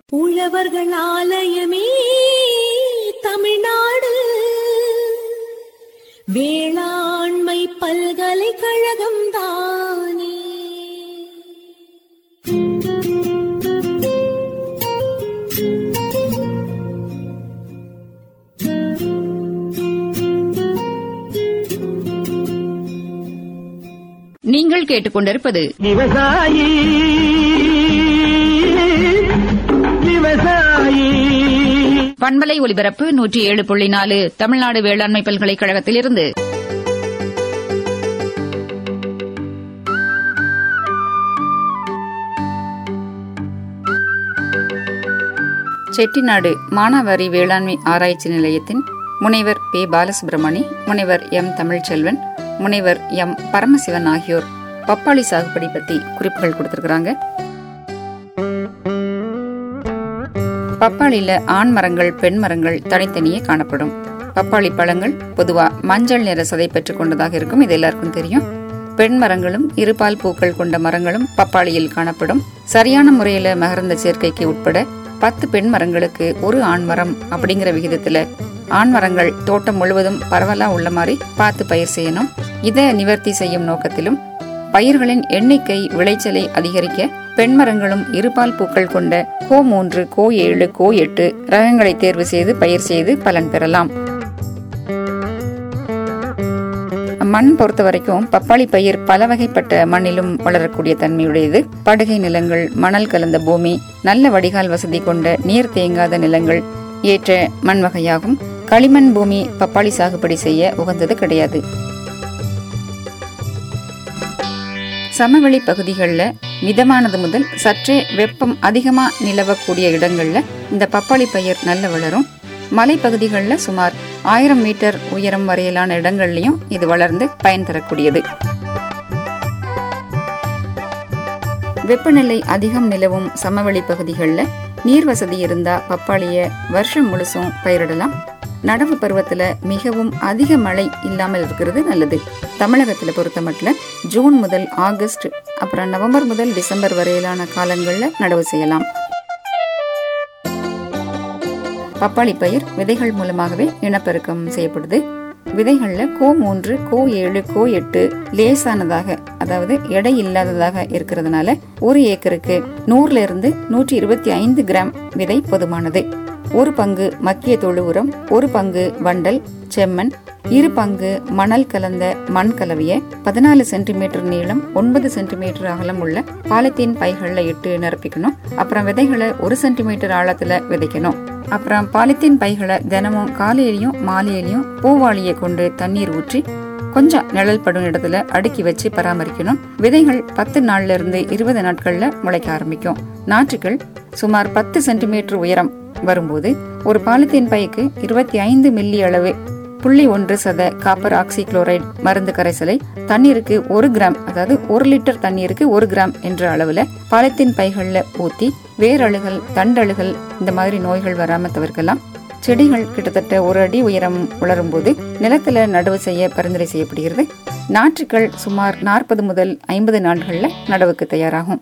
உழவர்கள் ஆலயமே தமிழ்நாடு வேளாண்மை பல்கலைக்கழகம் தானே நீங்கள் கேட்டுக்கொண்டிருப்பது விவசாயி விவசாயி பண்பலை ஒலிபரப்பு நூற்றி ஏழு புள்ளி நாலு தமிழ்நாடு வேளாண்மை பல்கலைக்கழகத்திலிருந்து செட்டிநாடு மானாவாரி வேளாண்மை ஆராய்ச்சி நிலையத்தின் முனைவர் பே பாலசுப்ரமணி முனைவர் எம் தமிழ்ச்செல்வன் முனைவர் எம் பரமசிவன் ஆகியோர் பப்பாளி சாகுபடி பத்தி குறிப்புகள் கொடுத்திருக்கிறாங்க பப்பாளியில ஆண் மரங்கள் பெண் மரங்கள் தனித்தனியே காணப்படும் பப்பாளி பழங்கள் பொதுவா மஞ்சள் நிற சதை பெற்றுக் கொண்டதாக இருக்கும் இது எல்லாருக்கும் தெரியும் பெண் மரங்களும் இருபால் பூக்கள் கொண்ட மரங்களும் பப்பாளியில் காணப்படும் சரியான முறையில மகரந்த சேர்க்கைக்கு உட்பட பத்து பெண் மரங்களுக்கு ஒரு ஆண் மரம் அப்படிங்கிற விகிதத்துல ஆண் மரங்கள் தோட்டம் முழுவதும் பரவலா உள்ள மாதிரி பார்த்து பயிர் செய்யணும் இதை நிவர்த்தி செய்யும் நோக்கத்திலும் பயிர்களின் எண்ணிக்கை விளைச்சலை அதிகரிக்க பெண்மரங்களும் இருபால் பூக்கள் கொண்ட கோ மூன்று கோ ஏழு கோ எட்டு ரகங்களை தேர்வு செய்து பயிர் செய்து பலன் பெறலாம் மண் பொறுத்த வரைக்கும் பப்பாளி பயிர் பல வகைப்பட்ட மண்ணிலும் வளரக்கூடிய தன்மையுடையது படுகை நிலங்கள் மணல் கலந்த பூமி நல்ல வடிகால் வசதி கொண்ட நீர் தேங்காத நிலங்கள் ஏற்ற மண் வகையாகும் களிமண் பூமி பப்பாளி சாகுபடி செய்ய உகந்தது கிடையாது சமவெளி பகுதிகளில் மிதமானது முதல் சற்றே வெப்பம் அதிகமாக நிலவக்கூடிய இடங்கள்ல இந்த பப்பாளி பயிர் நல்ல வளரும் மலைப்பகுதிகளில் சுமார் ஆயிரம் மீட்டர் உயரம் வரையிலான இடங்கள்லையும் இது வளர்ந்து பயன் தரக்கூடியது வெப்பநிலை அதிகம் நிலவும் சமவெளி பகுதிகளில் நீர் வசதி இருந்தா பப்பாளிய வருஷம் முழுசும் பயிரிடலாம் நடவு பருவத்துல மிகவும் அதிக மழை இல்லாமல் இருக்கிறது நல்லது தமிழகத்துல பொறுத்த மட்டும் ஜூன் முதல் ஆகஸ்ட் அப்புறம் நவம்பர் முதல் டிசம்பர் வரையிலான காலங்கள்ல நடவு செய்யலாம் பப்பாளி பயிர் விதைகள் மூலமாகவே இனப்பெருக்கம் செய்யப்படுது விதைகள்ல கோ மூன்று கோ ஏழு கோ எட்டு லேசானதாக அதாவது எடை இல்லாததாக இருக்கிறதுனால ஒரு ஏக்கருக்கு நூறுல இருந்து நூற்றி இருபத்தி ஐந்து கிராம் விதை போதுமானது ஒரு பங்கு மக்கிய தொழு உரம் ஒரு பங்கு வண்டல் செம்மண் இரு பங்கு மணல் கலந்த மண் கலவைய பதினாலு சென்டிமீட்டர் நீளம் ஒன்பது சென்டிமீட்டர் அகலம் உள்ள பாலித்தீன் பைகள்ல இட்டு நிரப்பிக்கணும் அப்புறம் விதைகளை ஒரு சென்டிமீட்டர் ஆழத்துல விதைக்கணும் அப்புறம் பாலித்தீன் பைகளை தினமும் காலையிலையும் மாலையிலையும் பூவாளியை கொண்டு தண்ணீர் ஊற்றி கொஞ்சம் நிழல் படும் இடத்துல அடுக்கி வச்சு பராமரிக்கணும் விதைகள் பத்து நாள்ல இருந்து இருபது நாட்கள்ல முளைக்க ஆரம்பிக்கும் நாற்றுகள் சுமார் பத்து சென்டிமீட்டர் உயரம் வரும்போது ஒரு பாலித்தீன் பைக்கு இருபத்தி ஐந்து மில்லி அளவு புள்ளி ஒன்று சத காப்பர் ஆக்சி குளோரைடு மருந்து கரைசலை தண்ணீருக்கு ஒரு கிராம் அதாவது ஒரு லிட்டர் தண்ணீருக்கு ஒரு கிராம் என்ற அளவுல பாலித்தீன் பைகள்ல ஊத்தி வேரழுகல் தண்டழுகல் இந்த மாதிரி நோய்கள் வராம தவிர்க்கலாம் செடிகள் கிட்டத்தட்ட ஒரு அடி உயரம் வளரும் போது நிலத்துல நடவு செய்ய பரிந்துரை செய்யப்படுகிறது நாற்றுக்கள் சுமார் நாற்பது முதல் ஐம்பது நாட்கள்ல நடவுக்கு தயாராகும்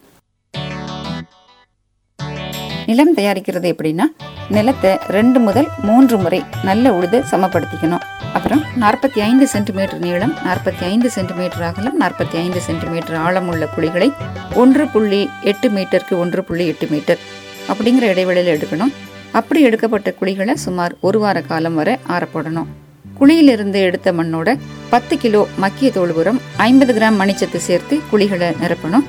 நிலம் தயாரிக்கிறது எப்படின்னா நிலத்தை ரெண்டு முதல் மூன்று முறை நல்ல உழுது சமப்படுத்திக்கணும் அப்புறம் நாற்பத்தி ஐந்து சென்டிமீட்டர் நீளம் நாற்பத்தி ஐந்து சென்டிமீட்டர் அகலம் நாற்பத்தி ஐந்து சென்டிமீட்டர் ஆழம் உள்ள குழிகளை ஒன்று புள்ளி எட்டு மீட்டருக்கு ஒன்று புள்ளி எட்டு மீட்டர் அப்படிங்கிற இடைவெளியில் எடுக்கணும் அப்படி எடுக்கப்பட்ட குழிகளை சுமார் ஒரு வார காலம் வரை ஆறப்போடணும் குழியிலிருந்து எடுத்த மண்ணோட பத்து கிலோ மக்கிய தோல் உரம் ஐம்பது கிராம் மணிச்சத்து சேர்த்து குழிகளை நிரப்பணும்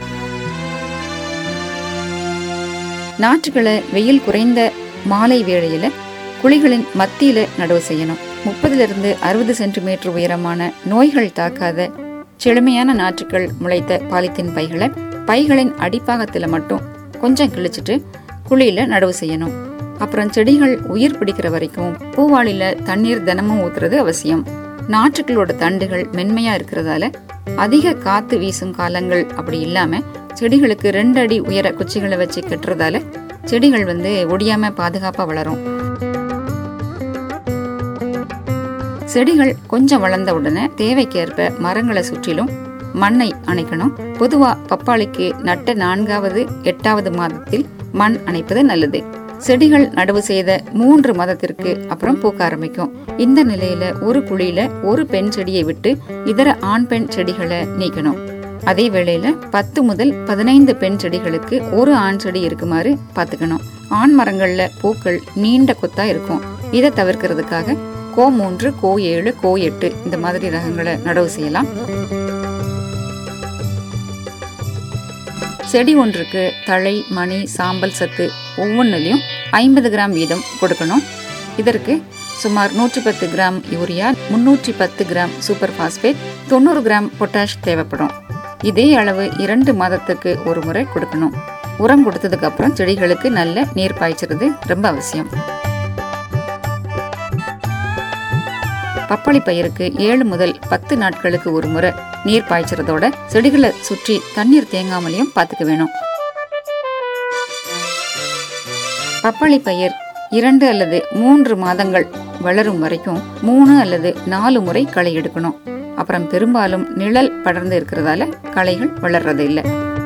நாற்றுகளை வெயில் குறைந்த மாலை வேளையில குழிகளின் மத்தியில நடவு செய்யணும் முப்பதுல இருந்து அறுபது சென்டிமீட்டர் உயரமான நோய்கள் தாக்காத செழுமையான நாற்றுகள் முளைத்த பாலித்தீன் பைகளை பைகளின் அடிப்பாகத்துல மட்டும் கொஞ்சம் கிழிச்சிட்டு குழியில நடவு செய்யணும் அப்புறம் செடிகள் உயிர் பிடிக்கிற வரைக்கும் பூவாளில தண்ணீர் தினமும் ஊத்துறது அவசியம் நாற்றுகளோட தண்டுகள் மென்மையா இருக்கிறதால அதிக காத்து வீசும் காலங்கள் அப்படி இல்லாம செடிகளுக்கு ரெண்டு அடி உயர குச்சிகளை வச்சு கட்டுறதால செடிகள் வந்து ஒடியாம பாதுகாப்பா வளரும் செடிகள் கொஞ்சம் வளர்ந்த உடனே தேவைக்கேற்ப மரங்களை சுற்றிலும் மண்ணை அணைக்கணும் பொதுவா பப்பாளிக்கு நட்ட நான்காவது எட்டாவது மாதத்தில் மண் அணைப்பது நல்லது செடிகள் நடவு செய்த மூன்று மாதத்திற்கு அப்புறம் பூக்க ஆரம்பிக்கும் இந்த நிலையில ஒரு குழியில ஒரு பெண் செடியை விட்டு இதர ஆண் பெண் செடிகளை நீக்கணும் அதே வேளையில பத்து முதல் பதினைந்து பெண் செடிகளுக்கு ஒரு ஆண் செடி இருக்குமாறு பார்த்துக்கணும் ஆண் மரங்கள்ல பூக்கள் நீண்ட கொத்தா இருக்கும் இதை தவிர்க்கிறதுக்காக கோ மூன்று கோ ஏழு கோ எட்டு இந்த மாதிரி ரகங்களை நடவு செய்யலாம் செடி ஒன்றுக்கு தழை மணி சாம்பல் சத்து ஒவ்வொன்றிலையும் ஐம்பது கிராம் வீதம் கொடுக்கணும் இதற்கு சுமார் நூற்றி பத்து கிராம் யூரியா முன்னூற்றி பத்து கிராம் சூப்பர் பாஸ்பேட் தொண்ணூறு கிராம் பொட்டாஷ் தேவைப்படும் இதே அளவு இரண்டு மாதத்துக்கு ஒரு முறை கொடுக்கணும் உரம் கொடுத்ததுக்கு அப்புறம் செடிகளுக்கு நல்ல நீர் பாய்ச்சுறது ரொம்ப அவசியம் பப்பாளி பயிருக்கு ஏழு முதல் பத்து நாட்களுக்கு ஒரு முறை நீர் பாய்ச்சறதோட செடிகளை சுற்றி தண்ணீர் தேங்காமலையும் பார்த்துக்க வேணும் பப்பாளி பயிர் இரண்டு அல்லது மூன்று மாதங்கள் வளரும் வரைக்கும் மூணு அல்லது நாலு முறை களை எடுக்கணும் அப்புறம் பெரும்பாலும் நிழல் படர்ந்து இருக்கிறதால களைகள் வளர்றது இல்லை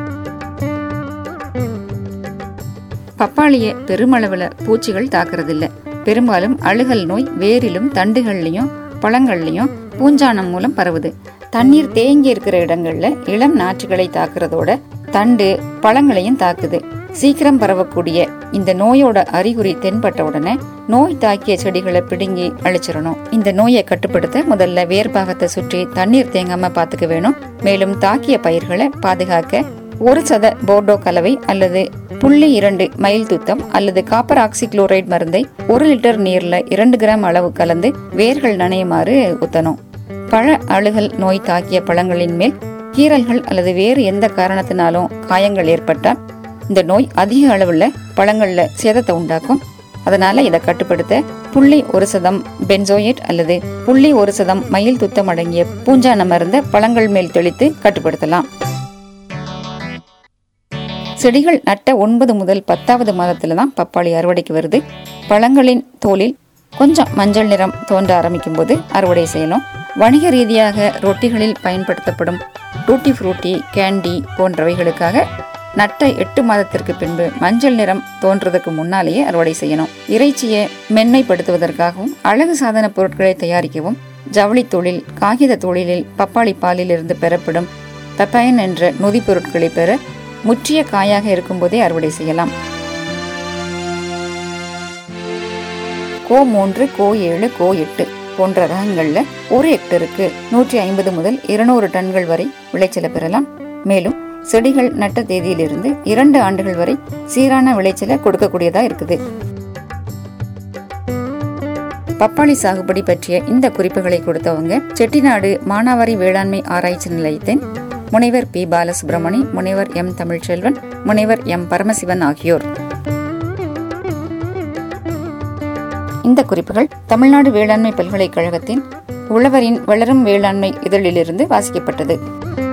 பப்பாளிய பெருமளவுல பூச்சிகள் தாக்குறதில்ல பெரும்பாலும் அழுகல் நோய் வேரிலும் தண்டுகள்லயும் பழங்கள்லயும் பூஞ்சானம் மூலம் பரவுது தண்ணீர் தேங்கி இருக்கிற இடங்கள்ல இளம் நாற்றுகளை தாக்குறதோட தண்டு பழங்களையும் தாக்குது சீக்கிரம் பரவக்கூடிய இந்த நோயோட அறிகுறி தென்பட்ட உடனே நோய் தாக்கிய செடிகளை பிடுங்கி அழிச்சிடணும் இந்த நோயை கட்டுப்படுத்த முதல்ல வேர்பாகத்தை சுற்றி தண்ணீர் தேங்காம பாத்துக்க வேணும் மேலும் தாக்கிய பயிர்களை பாதுகாக்க ஒரு சத போர்டோ கலவை அல்லது புள்ளி இரண்டு மைல் துத்தம் அல்லது காப்பர் ஆக்சிக்ளோரைட் மருந்தை ஒரு லிட்டர் நீர்ல இரண்டு கிராம் அளவு கலந்து வேர்கள் நனையுமாறு ஊத்தணும் பழ அழுகல் நோய் தாக்கிய பழங்களின் மேல் கீறல்கள் அல்லது வேறு எந்த காரணத்தினாலும் காயங்கள் ஏற்பட்டால் இந்த நோய் அதிக அளவுல பழங்கள்ல சேதத்தை உண்டாக்கும் அதனால இதை கட்டுப்படுத்த புள்ளி ஒரு சதம் பென்சோயேட் அல்லது புள்ளி ஒரு சதம் மயில் துத்தம் அடங்கிய பூஞ்சான மருந்தை பழங்கள் மேல் தெளித்து கட்டுப்படுத்தலாம் செடிகள் நட்ட ஒன்பது முதல் பத்தாவது மாதத்துல தான் பப்பாளி அறுவடைக்கு வருது பழங்களின் தோலில் கொஞ்சம் மஞ்சள் நிறம் தோன்ற ஆரம்பிக்கும் போது அறுவடை செய்யணும் வணிக ரீதியாக ரொட்டிகளில் பயன்படுத்தப்படும் டூட்டி ஃப்ரூட்டி கேண்டி போன்றவைகளுக்காக நட்ட எட்டு மாதத்திற்கு பின்பு மஞ்சள் நிறம் தோன்றதுக்கு முன்னாலேயே அறுவடை செய்யணும் இறைச்சியை மென்மைப்படுத்துவதற்காகவும் அழகு சாதன பொருட்களை தயாரிக்கவும் ஜவுளி தொழில் காகித தொழிலில் பப்பாளி பாலில் இருந்து பெறப்படும் பெப்பைன் என்ற நொதி பொருட்களை பெற முற்றிய காயாக இருக்கும்போதே அறுவடை செய்யலாம் கோ மூன்று கோ ஏழு கோ எட்டு போன்ற ரகங்கள்ல ஒரு ஹெக்டருக்கு நூற்றி ஐம்பது முதல் இருநூறு டன்கள் வரை விளைச்சலை பெறலாம் மேலும் செடிகள் நட்ட தேதியிலிருந்து இரண்டு ஆண்டுகள் வரை சீரான விளைச்சலை கொடுக்கக்கூடியதா இருக்குது பப்பாளி சாகுபடி பற்றிய இந்த குறிப்புகளை கொடுத்தவங்க செட்டிநாடு மானாவாரி வேளாண்மை ஆராய்ச்சி நிலையத்தின் முனைவர் பி பாலசுப்ரமணி முனைவர் எம் தமிழ்ச்செல்வன் முனைவர் எம் பரமசிவன் ஆகியோர் இந்த குறிப்புகள் தமிழ்நாடு வேளாண்மை பல்கலைக்கழகத்தின் உழவரின் வளரும் வேளாண்மை இதழிலிருந்து வாசிக்கப்பட்டது